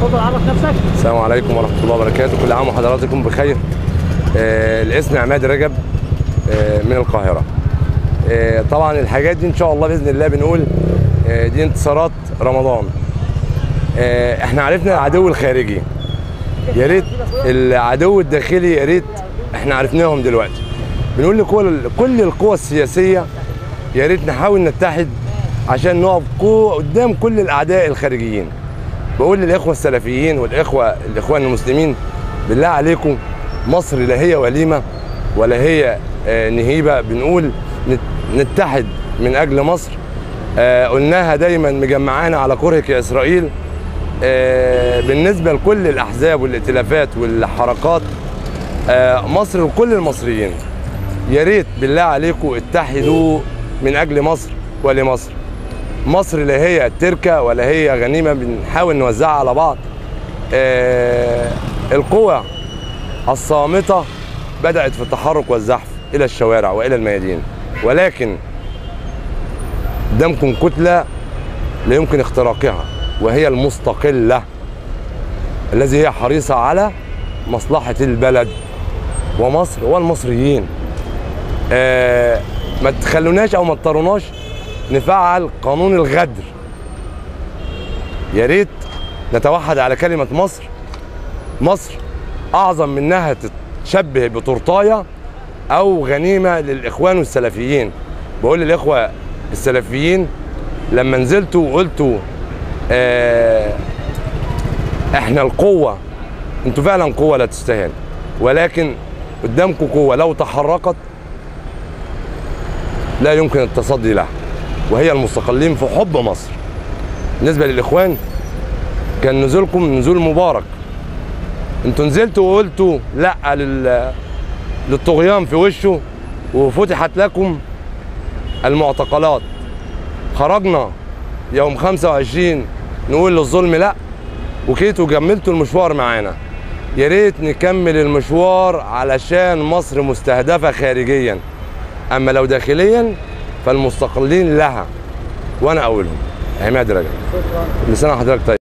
اتفضل عرف نفسك السلام عليكم ورحمة الله وبركاته كل عام وحضراتكم بخير آه الاسم عماد رجب آه من القاهرة آه طبعا الحاجات دي ان شاء الله باذن الله بنقول آه دي انتصارات رمضان آه احنا عرفنا العدو الخارجي يا ريت العدو الداخلي يا ريت احنا عرفناهم دلوقتي بنقول لكل كل القوى السياسية يا ريت نحاول نتحد عشان نقف قوة قدام كل الاعداء الخارجيين بقول للاخوه السلفيين والاخوه الاخوان المسلمين بالله عليكم مصر لا هي وليمه ولا هي آه، نهيبه بنقول نت- نتحد من اجل مصر آه، قلناها دايما مجمعانا على كرهك يا اسرائيل آه، بالنسبه لكل الاحزاب والائتلافات والحركات آه، مصر لكل المصريين يا ريت بالله عليكم اتحدوا من اجل مصر ولمصر مصر لا هي تركة ولا هي غنيمة بنحاول نوزعها على بعض آه القوى الصامتة بدأت في التحرك والزحف إلى الشوارع وإلى الميادين ولكن قدامكم كتلة لا يمكن اختراقها وهي المستقلة الذي هي حريصة على مصلحة البلد ومصر والمصريين آه ما تخلوناش أو ما اضطروناش نفعل قانون الغدر يا ريت نتوحد على كلمة مصر مصر أعظم من إنها تتشبه بتورتاية أو غنيمة للإخوان والسلفيين بقول للإخوة السلفيين لما نزلتوا وقلتوا آه إحنا القوة أنتوا فعلا قوة لا تستهان ولكن قدامكم قوة لو تحركت لا يمكن التصدي لها وهي المستقلين في حب مصر بالنسبه للاخوان كان نزولكم نزول مبارك انتوا نزلتوا وقلتوا لا لل... للطغيان في وشه وفتحت لكم المعتقلات خرجنا يوم 25 نقول للظلم لا وكيتوا كملتوا المشوار معانا يا ريت نكمل المشوار علشان مصر مستهدفه خارجيا اما لو داخليا فالمستقلين لها وانا اولهم عماد رجب شكرا لسنه حضرتك طيب